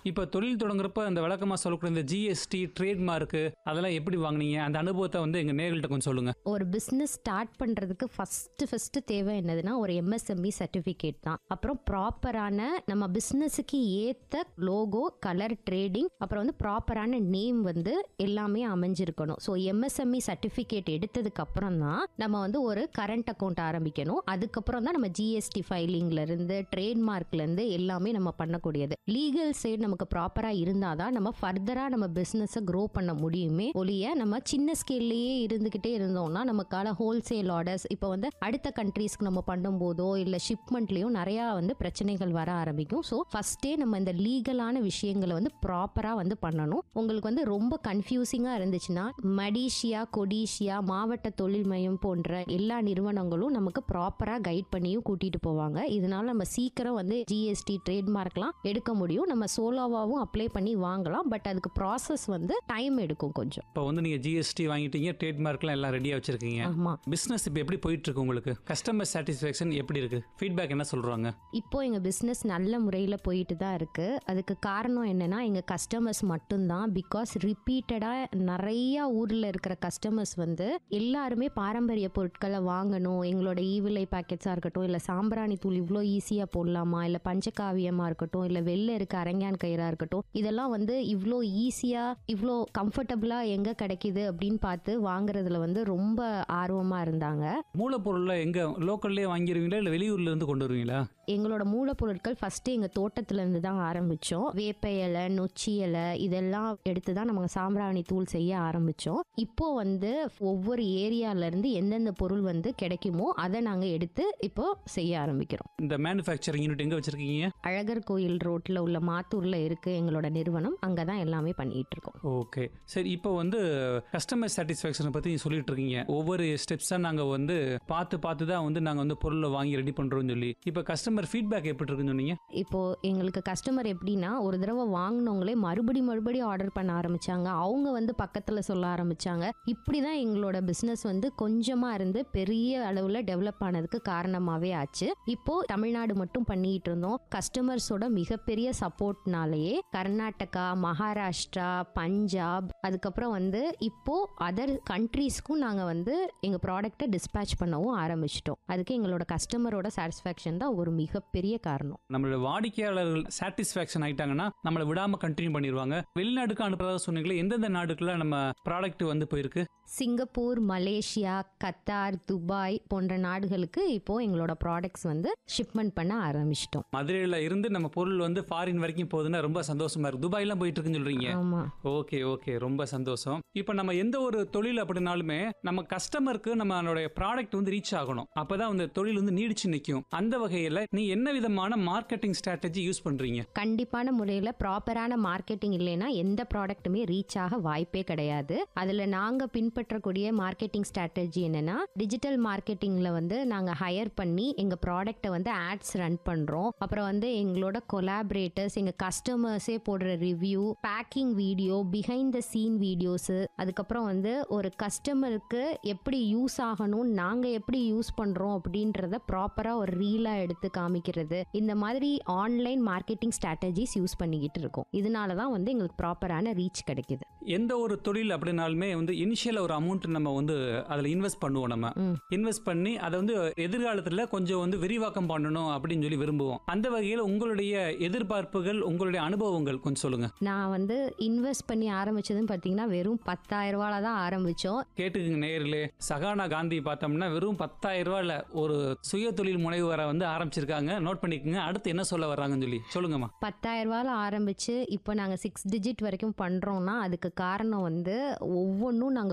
இப்போ தொழில் தொடங்குறப்ப அந்த விளக்கமாக சொல்லக்கூடிய இந்த ஜிஎஸ்டி ட்ரேட்மார்க்கு அதெல்லாம் எப்படி வாங்குனீங்க அந்த அனுபவத்தை வந்து எங்கள் நேர்கள்ட்ட கொஞ்சம் சொல்லுங்க ஒரு பிஸ்னஸ் ஸ்டார்ட் பண்ணுறதுக்கு ஃபஸ்ட்டு ஃபஸ்ட்டு தேவை என்னதுன்னா ஒரு எம்எஸ்எம்இ சர்டிஃபிகேட் தான் அப்புறம் ப்ராப்பரான நம்ம பிஸ்னஸுக்கு ஏற்ற லோகோ கலர் ட்ரேடிங் அப்புறம் வந்து ப்ராப்பரான நேம் வந்து எல்லாமே அமைஞ்சிருக்கணும் ஸோ எம்எஸ்எம்இ சர்டிஃபிகேட் எடுத்ததுக்கு அப்புறம் தான் நம்ம வந்து ஒரு கரண்ட் அக்கௌண்ட் ஆரம்பிக்கணும் அதுக்கப்புறம் தான் நம்ம ஜிஎஸ்டி ஃபைலிங்லேருந்து ட்ரேட்மார்க்லேருந்து எல்லாமே நம்ம பண்ணக்கூடியது லீகல் சைடு நமக்கு ப்ராப்பராக இருந்தால் தான் நம்ம ஃபர்தராக நம்ம பிஸ்னஸை க்ரோ பண்ண முடியுமே ஒழிய நம்ம சின்ன ஸ்கேல்லையே இருந்துக்கிட்டே இருந்தோம்னா நமக்கான ஹோல்சேல் ஆர்டர்ஸ் இப்போ வந்து அடுத்த கண்ட்ரீஸ்க்கு நம்ம பண்ணும்போதோ இல்லை ஷிப்மெண்ட்லேயும் நிறையா வந்து பிரச்சனைகள் வர ஆரம்பிக்கும் ஸோ ஃபஸ்ட்டே நம்ம இந்த லீகலான விஷயங்களை வந்து ப்ராப்பராக வந்து பண்ணணும் உங்களுக்கு வந்து ரொம்ப கன்ஃபியூசிங்காக இருந்துச்சுன்னா மடிஷியா கொடிஷியா மாவட்ட தொழில் மையம் போன்ற எல்லா நிறுவனங்களும் நமக்கு ப்ராப்பராக கைட் பண்ணியும் கூட்டிகிட்டு போவாங்க இதனால நம்ம சீக்கிரம் வந்து ஜிஎஸ்டி ட்ரேட்மார்க்லாம் எடுக்க முடியும் நம்ம சோலோவாகவும் அப்ளை பண்ணி வாங்கலாம் பட் அதுக்கு ப்ராசஸ் வந்து டைம் எடுக்கும் கொஞ்சம் இப்போ வந்து நீங்கள் ஜிஎஸ்டி வாங்கிட்டீங்க ட்ரேட்மார்க்லாம் எல்லாம் ரெடியாக வச்சுருக்கீங்க ஆமாம் பிஸ்னஸ் இப்போ எப்படி போயிட்டு இருக்கு உங்களுக்கு கஸ்டமர் சாட்டிஸ்ஃபேக்ஷன் எப்படி இருக்கு ஃபீட்பேக் என்ன சொல்கிறாங்க இப்போ எங்கள் பிஸ்னஸ் நல்ல முறையில் போயிட்டு தான் இருக்குது அதுக்கு காரணம் என்னென்னா எங்கள் கஸ்டமர்ஸ் மட்டும்தான் பிகாஸ் ரிப்பீட்டடாக நிறையா ஊரில் இருக்கிற கஸ்டமர்ஸ் வந்து எல்லாருமே பாரம்பரிய பொருட்களை வாங்கணும் எங்களோட ஈவிலை பேக்கெட்ஸாக இருக்கட்டும் இல்லை சாம்பிராணி தூள் இவ்வளோ ஈஸியாக போடலாமா இல்லை பஞ்சகாவியமாக இருக்கட்டும் இல்லை வெளில இருக்க அரங்கான் கயிறாக இருக்கட்டும் இதெல்லாம் வந்து இவ்வளோ ஈஸியாக இவ்வளோ கம்ஃபர்டபுளாக எங்கே கிடைக்குது அப்படின்னு பார்த்து வாங்குறதுல வந்து ரொம்ப ஆர்வமாக இருந்தாங்க மூலப்பொருளில் எங்கே லோக்கல்லே வாங்கிடுவீங்களா இல்லை வெளியூர்ல இருந்து கொண்டு வருவீங்களா எங்களோட மூலப்பொருட்கள் ஃபஸ்ட்டு எங்கள் தோட்டத்துலேருந்து தான் ஆரம்பித்தோம் வேப்ப இலை நொச்சி இலை இதெல்லாம் எடுத்து தான் நம்ம சாம்பிராணி தூள் செய்ய ஆரம்பித்தோம் இப்போ வந்து ஒவ்வொரு ஏரியாவிலேருந்து எந்தெந்த பொருள் வந்து கிடைக்குமோ அதை நாங்கள் எடுத்து இப்போ செய்ய ஆரம்பிக்கிறோம் இந்த மேனுஃபேக்சரிங் யூனிட் எங்கே வச்சுருக்கீங்க அழகர் கோயில் ரோட்டில் உள்ள மாத்தூரில் இருக்குது எங்களோட நிறுவனம் அங்கே தான் எல்லாமே பண்ணிகிட்டு இருக்கோம் ஓகே சரி இப்போ வந்து கஸ்டமர் சாட்டிஸ்ஃபேக்ஷனை பற்றி சொல்லிட்டு இருக்கீங்க ஒவ்வொரு ஸ்டெப்ஸாக நாங்கள் வந்து பார்த்து பார்த்து தான் வந்து நாங்கள் வந்து பொருளை வாங்கி ரெடி பண்ணுறோம்னு சொல்லி இப்போ கஸ்டமர் ஃபீட்பேக் எப்படி இருக்குன்னு சொன்னீங்க இப்போ எங்களுக்கு கஸ்டமர் எப்படின்னா ஒரு தடவை வாங்கினவங்களே மறுபடி மறுபடி ஆர்டர் பண்ண ஆரம்பிச்சாங்க அவங்க வந்து பக்கத்தில் சொல்ல ஆரம்பிச்சாங்க இப்படி தான் எங்களோட பிஸ்னஸ் வந்து கொஞ்சமாக இருந்து பெரிய அளவில் டெவலப் ஆனதுக்கு காரணமாகவே ஆச்சு இப்போ தமிழ்நாடு மட்டும் பண்ணிட்டு இருந்தோம் கஸ்டமர்ஸோட மிகப்பெரிய சப்போர்ட்னாலேயே கர்நாடகா மகாராஷ்டிரா பஞ்சாப் அதுக்கப்புறம் வந்து இப்போ அதர் கண்ட்ரீஸ்க்கும் நாங்கள் வந்து எங்கள் ப்ராடக்ட்டை டிஸ்பேச் பண்ணவும் ஆரம்பிச்சிட்டோம் அதுக்கு எங்களோட கஸ்டமரோட சாட்டிஸ்ஃபேக்ஷன் தான் ஒரு மிகப்பெரிய காரணம் நம்மளோட வாடிக்கையாளர்கள் சாட்டிஸ்ஃபேக்ஷன் ஆயிட்டாங்கன்னா நம்மளை விடாமல் கண்டினியூ பண்ணிடுவாங்க வெளிநாட்டுக்கு அனுப்புறதா சொன்னீங்களே எந்தெந்த நாடுக்குள்ள நம்ம ப்ராடக்ட் வந்து போயிருக்கு சிங்கப்பூர் மலேசியா கத்தார் துபாய் போன்ற நாடுகளுக்கு இப்போ எங்களோட ப்ராடக்ட்ஸ் வந்து ஷிப்மெண்ட் பண்ண ஆரம்பிச்சிட்டோம் மதுரையில் இருந்து நம்ம பொருள் வந்து ஃபாரின் வரைக்கும் போகுதுன்னா ரொம்ப சந்தோஷமா இருக்கு துபாய்லாம் போயிட்டு இருக்குன்னு சொல்றீங்க ஆமா ஓகே ஓகே ரொம்ப சந்தோஷம் இப்போ நம்ம எந்த ஒரு தொழில் அப்படின்னாலுமே நம்ம கஸ்டமருக்கு நம்மளுடைய ப்ராடக்ட் வந்து ரீச் ஆகணும் அப்பதான் அந்த தொழில் வந்து நீடிச்சு நிற்கும் அந்த வகையில் நீ என்ன விதமான மார்க்கெட்டிங் ஸ்ட்ராட்டஜி யூஸ் பண்றீங்க கண்டிப்பான முறையில் ப்ராப்பரான மார்க்கெட்டிங் இல்லைன்னா எந்த ப்ராடக்ட்டுமே ரீச் ஆக வாய்ப்பே கிடையாது அதில் நாங்கள் பின்பற்றக்கூடிய மார்க்கெட்டிங் ஸ்ட்ராட்டஜி என்னன்னா டிஜிட்டல் மார்க்கெட்டிங்கில் வந்து நாங்கள் ஹையர் பண்ணி எங்கள் ப்ராடக்ட்டை வந்து ஆட்ஸ் ரன் பண்ணுறோம் அப்புறம் வந்து எங்களோட கொலாபரேட்டர்ஸ் எங்கள் கஸ்டமர்ஸே போடுற review packing video behind the scene videos அதுக்கப்புறம் வந்து ஒரு கஸ்டமருக்கு எப்படி யூஸ் ஆகணும் நாங்கள் எப்படி யூஸ் பண்ணுறோம் அப்படின்றத ப்ராப்பராக ஒரு ரீலாக எடுத்து காமிக்கிறது இந்த மாதிரி ஆன்லைன் மார்க்கெட்டிங் ஸ்ட்ராட்டஜிஸ் யூஸ் பண்ணிக்கிட்டு இருக்கோம் இதனால தான் வந்து எங்களுக்கு ப்ராப்பரான ரீச் கிடைக்குது எந்த ஒரு தொழில் அப்படின்னாலுமே வந்து இனிஷியல் ஒரு அமௌண்ட் நம்ம வந்து அதில் இன்வெஸ்ட் பண்ணுவோம் நம்ம ம். இன்வெஸ்ட் பண்ணி அதை வந்து எதிர்காலத்தில் கொஞ்சம் வந்து விரிவாக்கம் பண்ணணும் அப்படின்னு சொல்லி விரும்புவோம் அந்த வகையில் உங்களுடைய எதிர்பார்ப்புகள் உங்களுடைய அனுபவங்கள் கொஞ்சம் சொல்லுங்க நான் வந்து இன்வெஸ்ட் பண்ணி ஆரம்பிச்சதுன்னு பார்த்தீங்கன்னா வெறும் பத்தாயிரம் ரூபால தான் ஆரம்பித்தோம் கேட்டுக்குங்க நேயர்களே சகானா காந்தி பார்த்தோம்னா வெறும் பத்தாயிரம் ரூபாயில ஒரு சுய தொழில் முனைவரை வந்து ஆரம்பிச்சிருக்காங்க நோட் பண்ணிக்கோங்க அடுத்து என்ன சொல்ல வர்றாங்கன்னு சொல்லி சொல்லுங்கம்மா பத்தாயிரம் ரூபால ஆரம்பிச்சு இப்போ நாங்கள் சிக்ஸ் டிஜிட் வரைக்கும் பண்ணுறோம்னா அதுக்கு காரணம் வந்து ஒவ்வொன்றும் நாங்கள்